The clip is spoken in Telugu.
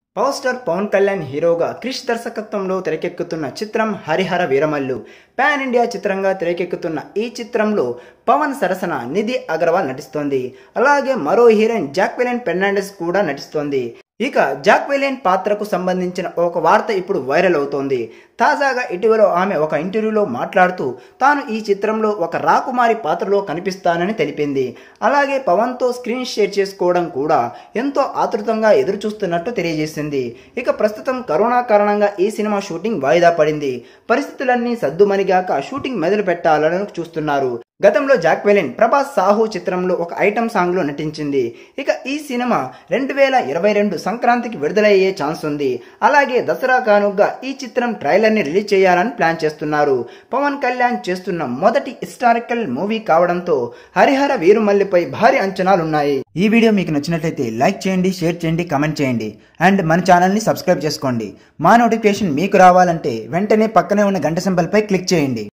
పవర్ స్టార్ పవన్ కళ్యాణ్ హీరోగా క్రిష్ దర్శకత్వంలో తెరకెక్కుతున్న చిత్రం హరిహర వీరమల్లు పాన్ ఇండియా చిత్రంగా తెరకెక్కుతున్న ఈ చిత్రంలో పవన్ సరసన నిధి అగర్వాల్ నటిస్తోంది అలాగే మరో హీరోయిన్ జాక్వెలిన్ ఫెర్నాండెస్ కూడా నటిస్తోంది ఇక జాక్వెలిన్ పాత్రకు సంబంధించిన ఒక వార్త ఇప్పుడు వైరల్ అవుతోంది తాజాగా ఇటీవల ఆమె ఒక ఇంటర్వ్యూలో మాట్లాడుతూ తాను ఈ చిత్రంలో ఒక రాకుమారి పాత్రలో కనిపిస్తానని తెలిపింది అలాగే పవన్తో స్క్రీన్ షేర్ చేసుకోవడం కూడా ఎంతో ఆతృతంగా ఎదురు చూస్తున్నట్టు తెలియజేసింది ఇక ప్రస్తుతం కరోనా కారణంగా ఈ సినిమా షూటింగ్ వాయిదా పడింది పరిస్థితులన్నీ సద్దుమణిగాక షూటింగ్ మొదలు పెట్టాలని చూస్తున్నారు గతంలో జాక్వెలిన్ ప్రభాస్ సాహు చిత్రంలో ఒక ఐటమ్ సాంగ్లో నటించింది ఇక ఈ సినిమా రెండు వేల ఇరవై రెండు సంక్రాంతికి విడుదలయ్యే ఛాన్స్ ఉంది అలాగే దసరా కానుగ్గా ఈ చిత్రం ట్రైలర్ని రిలీజ్ చేయాలని ప్లాన్ చేస్తున్నారు పవన్ కళ్యాణ్ చేస్తున్న మొదటి హిస్టారికల్ మూవీ కావడంతో హరిహర వీరుమల్లిపై భారీ అంచనాలున్నాయి ఈ వీడియో మీకు నచ్చినట్లయితే లైక్ చేయండి షేర్ చేయండి కామెంట్ చేయండి అండ్ మన ఛానల్ని సబ్స్క్రైబ్ చేసుకోండి మా నోటిఫికేషన్ మీకు రావాలంటే వెంటనే పక్కనే ఉన్న గంట సింబల్పై క్లిక్ చేయండి